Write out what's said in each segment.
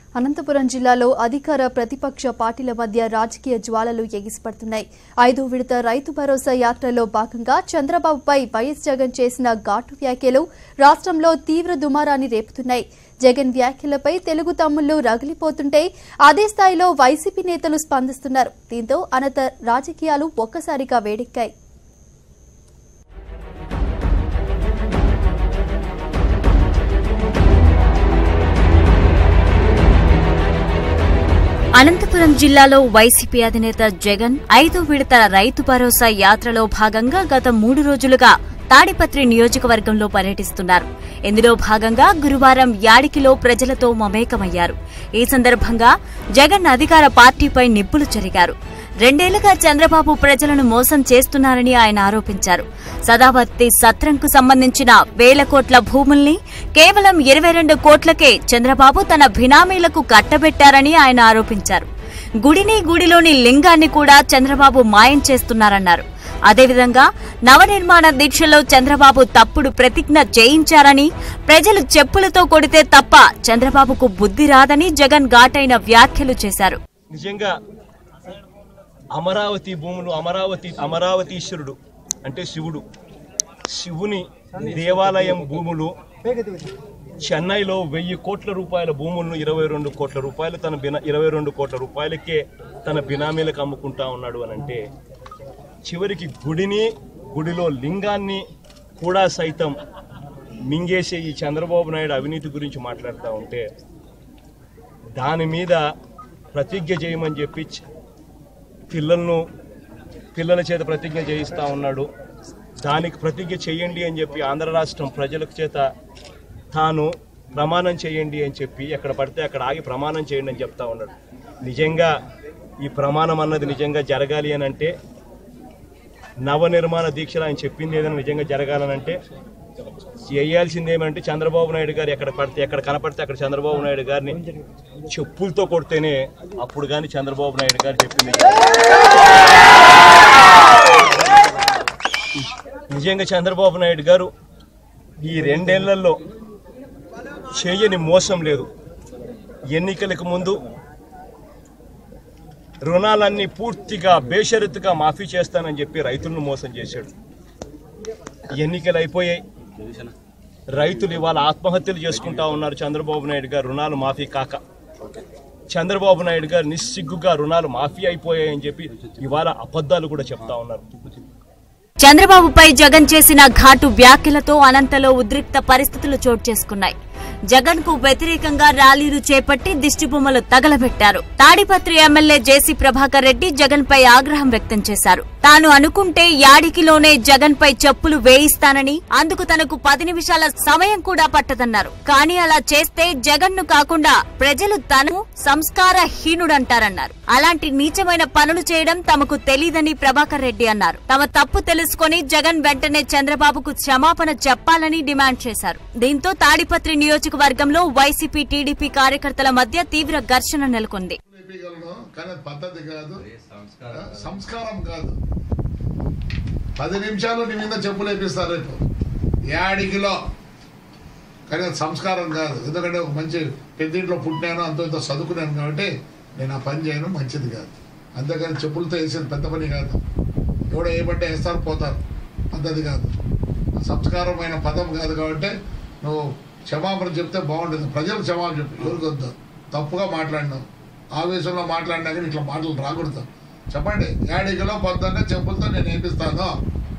అనంతపురం జిల్లాలో అధికార ప్రతిపక్ష పార్టీల మధ్య రాజకీయ జ్వాలలు ఎగిసిపడుతున్నాయి ఐదో విడత రైతు భరోసా యాత్రలో భాగంగా చంద్రబాబుపై వైఎస్ జగన్ చేసిన ఘాటు వ్యాఖ్యలు రాష్ట్రంలో తీవ్ర దుమారాన్ని రేపుతున్నాయి జగన్ వ్యాఖ్యలపై తెలుగు తమ్ముళ్లు రగిలిపోతుంటే అదే స్థాయిలో వైసీపీ నేతలు స్పందిస్తున్నారు దీంతో అనంత రాజకీయాలు ఒక్కసారిగా వేడెక్కాయి అనంతపురం జిల్లాలో వైసీపీ అధినేత జగన్ ఐదో విడత రైతు భరోసా యాత్రలో భాగంగా గత మూడు రోజులుగా తాడిపత్రి నియోజకవర్గంలో పర్యటిస్తున్నారు ఇందులో భాగంగా గురువారం యాడికిలో ప్రజలతో మమేకమయ్యారు ఈ సందర్భంగా జగన్ అధికార పార్టీపై నిప్పులు చెరిగారు రెండేళ్లుగా చంద్రబాబు ప్రజలను మోసం చేస్తున్నారని ఆయన ఆరోపించారు సదావర్తి సత్రంకు సంబంధించిన వేల కోట్ల భూముల్ని కేవలం ఇరవై రెండు కోట్లకే చంద్రబాబు తన బినామీలకు కట్టబెట్టారని ఆయన ఆరోపించారు గుడిని గుడిలోని లింగాన్ని కూడా చంద్రబాబు మాయం చేస్తున్నారన్నారు అదేవిధంగా నవనిర్మాణ దీక్షలో చంద్రబాబు తప్పుడు ప్రతిజ్ఞ చేయించారని ప్రజలు చెప్పులతో కొడితే తప్ప చంద్రబాబుకు బుద్ధి రాదని జగన్ ఘాటైన వ్యాఖ్యలు చేశారు నిజంగా అమరావతి భూములు అమరావతి అమరావతీశ్వరుడు అంటే శివుడు శివుని దేవాలయం భూములు చెన్నైలో వెయ్యి కోట్ల రూపాయల భూములను ఇరవై రెండు కోట్ల రూపాయలు తన బినా ఇరవై రెండు కోట్ల రూపాయలకే తన బినామీలకు అమ్ముకుంటా ఉన్నాడు అని అంటే చివరికి గుడిని గుడిలో లింగాన్ని కూడా సైతం మింగేసే ఈ చంద్రబాబు నాయుడు అవినీతి గురించి మాట్లాడుతూ ఉంటే దాని మీద ప్రతిజ్ఞ చేయమని చెప్పి చ- పిల్లలను పిల్లల చేత ప్రతిజ్ఞ చేయిస్తా ఉన్నాడు దానికి ప్రతిజ్ఞ చేయండి అని చెప్పి ఆంధ్ర రాష్ట్రం ప్రజలకు చేత తాను ప్రమాణం చేయండి అని చెప్పి ఎక్కడ పడితే అక్కడ ఆగి ప్రమాణం చేయండి అని చెప్తా ఉన్నాడు నిజంగా ఈ ప్రమాణం అన్నది నిజంగా జరగాలి అని అంటే నవనిర్మాణ దీక్షలు ఆయన చెప్పింది ఏదైనా నిజంగా జరగాలనంటే చేయాల్సింది ఏమంటే చంద్రబాబు నాయుడు గారు ఎక్కడ పడితే ఎక్కడ కనపడితే అక్కడ చంద్రబాబు నాయుడు గారిని చెప్పులతో కొడితేనే అప్పుడు కానీ చంద్రబాబు నాయుడు గారు చెప్పింది నిజంగా చంద్రబాబు నాయుడు గారు ఈ రెండేళ్లలో చేయని మోసం లేదు ఎన్నికలకు ముందు రుణాలన్నీ పూర్తిగా బేషరతుగా మాఫీ చేస్తానని చెప్పి రైతులను మోసం చేశాడు ఎన్నికలు అయిపోయాయి రైతులు ఇవాళ ఆత్మహత్యలు చేసుకుంటా ఉన్నారు చంద్రబాబు నాయుడు గారు రుణాలు మాఫీ కాక చంద్రబాబు నాయుడు గారు నిస్సిగ్గుగా రుణాలు మాఫీ అయిపోయాయని చెప్పి ఇవాళ అబద్ధాలు కూడా చెప్తా ఉన్నారు చంద్రబాబుపై జగన్ చేసిన ఘాటు వ్యాఖ్యలతో అనంతలో ఉద్రిక్త పరిస్థితులు చోటు చేసుకున్నాయి జగన్ కు వ్యతిరేకంగా ర్యాలీలు చేపట్టి దిష్టిబొమ్మలు తగలబెట్టారు తాడిపత్రి ఎమ్మెల్యే జేసీ ప్రభాకర్ రెడ్డి జగన్ పై ఆగ్రహం వ్యక్తం చేశారు తాను అనుకుంటే యాడికిలోనే జగన్ పై చెప్పులు వేయిస్తానని అందుకు తనకు పది నిమిషాల సమయం కూడా పట్టదన్నారు కానీ అలా చేస్తే జగన్ ను కాకుండా ప్రజలు తను సంస్కారహీనుడంటారన్నారు అలాంటి నీచమైన పనులు చేయడం తమకు తెలీదని ప్రభాకర్ రెడ్డి అన్నారు తమ తప్పు తెలుసుకొని జగన్ వెంటనే చంద్రబాబుకు క్షమాపణ చెప్పాలని డిమాండ్ చేశారు దీంతో తాడిపత్రి నియోజకవర్గంలో వైసీపీ టీడీపీ కార్యకర్తల మధ్య తీవ్ర ఘర్షణ నెలకొంది లేపగలను కానీ అది పద్ధతి కాదు సంస్కారం కాదు పది నిమిషాలు నీ మీద చెప్పు లేపిస్తారు రేపు యాడికిలో కానీ అది సంస్కారం కాదు ఎందుకంటే ఒక మంచి పెద్దింట్లో పుట్టినాను అంత ఇంత చదువుకున్నాను కాబట్టి నేను ఆ పని చేయను మంచిది కాదు అంతేకాని చెప్పులతో వేసేది పెద్ద పని కాదు ఎవడో ఏమంటే వేస్తారు పోతారు పద్ధతి కాదు సంస్కారమైన పదం కాదు కాబట్టి నువ్వు క్షమాపణ చెప్తే బాగుంటుంది ప్రజలకు క్షమాపణ చెప్పు ఎవరికి వద్దు తప్పుగా మాట్లాడినావు ఆవేశంలో మాట్లాడినా కానీ ఇట్లా మాటలు రాకూడదు చెప్పండి ఏడికిలో పొద్దున్నే చెప్పులతో నేను వేపిస్తాను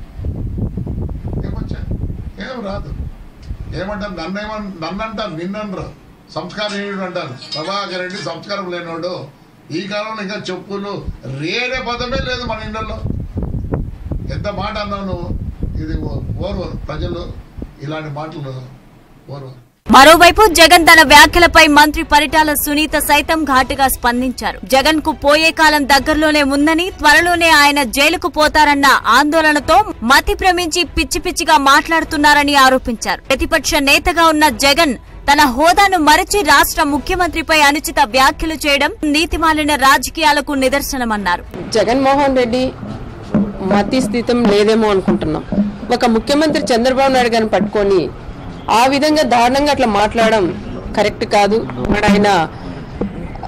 ఏమొచ్చా ఏం రాదు ఏమంటారు నన్ను ఏమన్ నన్ను అంటారు నిన్ననరు సంస్కారహీనుడు అంటారు ప్రభాకర్ రెడ్డి సంస్కారం లేనివాడు ఈ కాలంలో ఇంకా చెప్పులు రేడే పదమే లేదు మన ఇళ్ళల్లో ఎంత మాట అన్నావు నువ్వు ఇది ఓ- ఓర్వరు ప్రజలు ఇలాంటి మాటలు ఓర్వరు మరోవైపు జగన్ తన వ్యాఖ్యలపై మంత్రి పరిటాల సునీత సైతం ఘాటుగా స్పందించారు జగన్ కు పోయే కాలం దగ్గరలోనే ఉందని త్వరలోనే ఆయన జైలుకు పోతారన్న ఆందోళనతో మతి భ్రమించి పిచ్చి పిచ్చిగా మాట్లాడుతున్నారని ఆరోపించారు ప్రతిపక్ష నేతగా ఉన్న జగన్ తన హోదాను మరచి రాష్ట్ర ముఖ్యమంత్రిపై అనుచిత వ్యాఖ్యలు చేయడం నీతిమాలిన రాజకీయాలకు నిదర్శనమన్నారు జగన్మోహన్ రెడ్డి మతి స్థితం లేదేమో అనుకుంటున్నాం ఒక ముఖ్యమంత్రి చంద్రబాబు నాయుడు గారిని పట్టుకొని ఆ విధంగా దారుణంగా అట్లా మాట్లాడడం కరెక్ట్ కాదు మరి ఆయన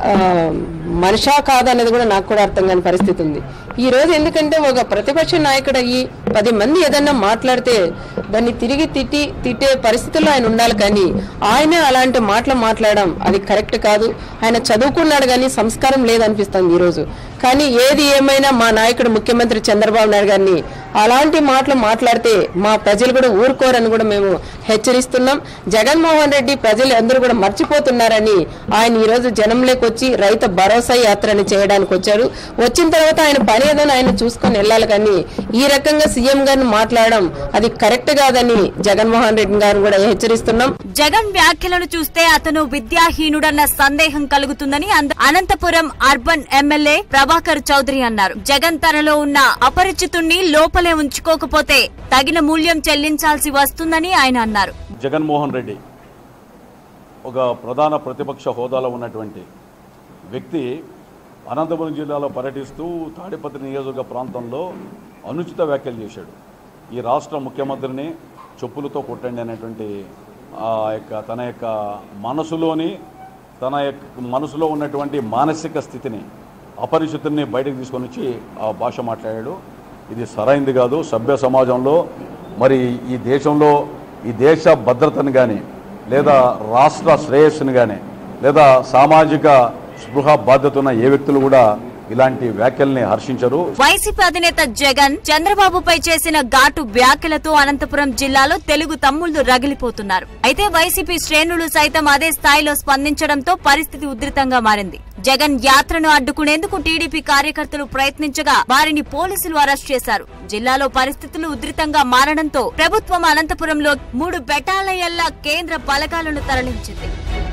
ఆ, మనిషా కాదనేది కూడా నాకు కూడా అర్థం కాని పరిస్థితి ఉంది ఈ రోజు ఎందుకంటే ఒక ప్రతిపక్ష నాయకుడు అయ్యి పది మంది ఏదన్నా మాట్లాడితే దాన్ని తిరిగి తిట్టి తిట్టే పరిస్థితుల్లో ఆయన ఉండాలి కానీ ఆయనే అలాంటి మాటలు మాట్లాడడం అది కరెక్ట్ కాదు ఆయన చదువుకున్నాడు కానీ సంస్కారం లేదనిపిస్తుంది ఈ రోజు కానీ ఏది ఏమైనా మా నాయకుడు ముఖ్యమంత్రి చంద్రబాబు నాయుడు గారిని అలాంటి మాటలు మాట్లాడితే మా ప్రజలు కూడా ఊరుకోరని కూడా మేము హెచ్చరిస్తున్నాం జగన్మోహన్ రెడ్డి ప్రజలు అందరూ కూడా మర్చిపోతున్నారని ఆయన ఈ రోజు జనంలోకి వచ్చి రైతు భరోసా యాత్రని చేయడానికి వచ్చారు వచ్చిన తర్వాత ఆయన పని ఏదో ఆయన చూసుకొని వెళ్ళాలి కానీ ఈ రకంగా సీఎం గారిని మాట్లాడడం అది కరెక్ట్ కాదని జగన్మోహన్ రెడ్డి గారిని కూడా హెచ్చరిస్తున్నాం జగన్ వ్యాఖ్యలను చూస్తే అతను విద్యాహీనుడన్న సందేహం కలుగుతుందని అంద- అనంతపురం అర్బన్ ఎమ్మెల్యే ప్రభాకర్ చౌదరి అన్నారు జగన్ తనలో ఉన్న అపరిచితుణ్ణి లోపలే ఉంచుకోకపోతే తగిన మూల్యం చెల్లించాల్సి వస్తుందని ఆయన అన్నారు జగన్మోహన్ రెడ్డి ఒక ప్రధాన ప్రతిపక్ష హోదాలో ఉన్నటువంటి వ్యక్తి అనంతపురం జిల్లాలో పర్యటిస్తూ తాడిపత్రి నియోజకవర్గ ప్రాంతంలో అనుచిత వ్యాఖ్యలు చేశాడు ఈ రాష్ట్ర ముఖ్యమంత్రిని చెప్పులతో కొట్టండి అనేటువంటి ఆ యొక్క తన యొక్క మనసులోని తన యొక్క మనసులో ఉన్నటువంటి మానసిక స్థితిని అపరిచితుల్ని బయటకు తీసుకొని వచ్చి ఆ భాష మాట్లాడాడు ఇది సరైంది కాదు సభ్య సమాజంలో మరి ఈ దేశంలో ఈ దేశ భద్రతను కానీ లేదా రాష్ట్ర శ్రేయస్సును కానీ లేదా సామాజిక స్పృహ బాధ్యత ఉన్న ఏ వ్యక్తులు కూడా ఇలాంటి వ్యాఖ్యల్ని హర్షించరు వైసీపీ అధినేత జగన్ చంద్రబాబుపై చేసిన ఘాటు వ్యాఖ్యలతో అనంతపురం జిల్లాలో తెలుగు తమ్ముళ్లు రగిలిపోతున్నారు అయితే వైసీపీ శ్రేణులు సైతం అదే స్థాయిలో స్పందించడంతో పరిస్థితి ఉధృతంగా మారింది జగన్ యాత్రను అడ్డుకునేందుకు టీడీపీ కార్యకర్తలు ప్రయత్నించగా వారిని పోలీసులు అరెస్ట్ చేశారు జిల్లాలో పరిస్థితులు ఉధృతంగా మారడంతో ప్రభుత్వం అనంతపురంలో మూడు బెటాలయల్ల కేంద్ర బలగాలను తరలించింది